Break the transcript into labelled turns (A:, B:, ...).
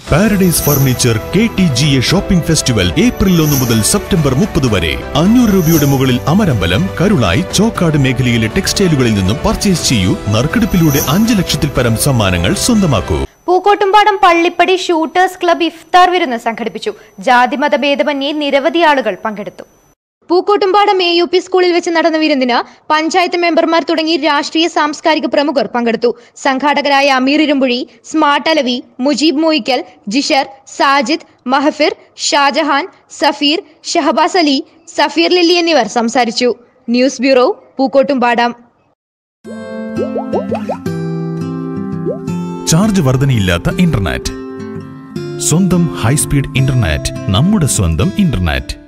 A: paradise furniture K T G A shopping festival April ഒന്ന് മുതൽ September മുപ്പത് വരെ അഞ്ഞൂറ് രൂപയുടെ മുകളിൽ അമരമ്പലം കരുളായി ചോക്കാട് മേഖലയിലെ ടെക്സ്റ്റൈലുകളിൽ നിന്നും പർച്ചേസ് ചെയ്യൂ നറുക്കെടുപ്പിലൂടെ അഞ്ച് ലക്ഷത്തിൽ പരം സമ്മാനങ്ങൾ സ്വന്തമാക്കൂ
B: പൂക്കോട്ടുംപാടം പള്ളിപ്പടി ഷൂട്ടേഴ്സ് ക്ലബ് ഇഫ്താർ വിരുന്ന് സംഘടിപ്പിച്ചു ജാതിമത ഭേദമന്യേ നിരവധി ആളുകൾ പങ്കെടുത്തു പൂക്കോട്ടുംപാടം എ യു പി സ്കൂളിൽ വെച്ച് നടന്ന വിരുന്നിന് പഞ്ചായത്ത് മെമ്പർമാർ തുടങ്ങി രാഷ്ട്രീയ സാംസ്കാരിക പ്രമുഖർ പങ്കെടുത്തു സംഘാടകരായ അമീർ ഇരുമ്പുഴി സ്മാർട്ട് അലവി മുജീബ് മോയിക്കൽ ജിഷർ സാജിദ് മഹഫിർ ഷാജഹാൻ സഫീർ ഷഹബാസ് അലി സഫീർ ലില്ലി എന്നിവർ സംസാരിച്ചു ന്യൂസ് ബ്യൂറോ പൂക്കോട്ടുംപാടം
A: ചാർജ് വർധനയില്ലാത്ത ഇന്റർനെറ്റ് സ്വന്തം ഹൈസ്പീഡ് ഇന്റർനെറ്റ് നമ്മുടെ സ്വന്തം ഇന്റർനെറ്റ്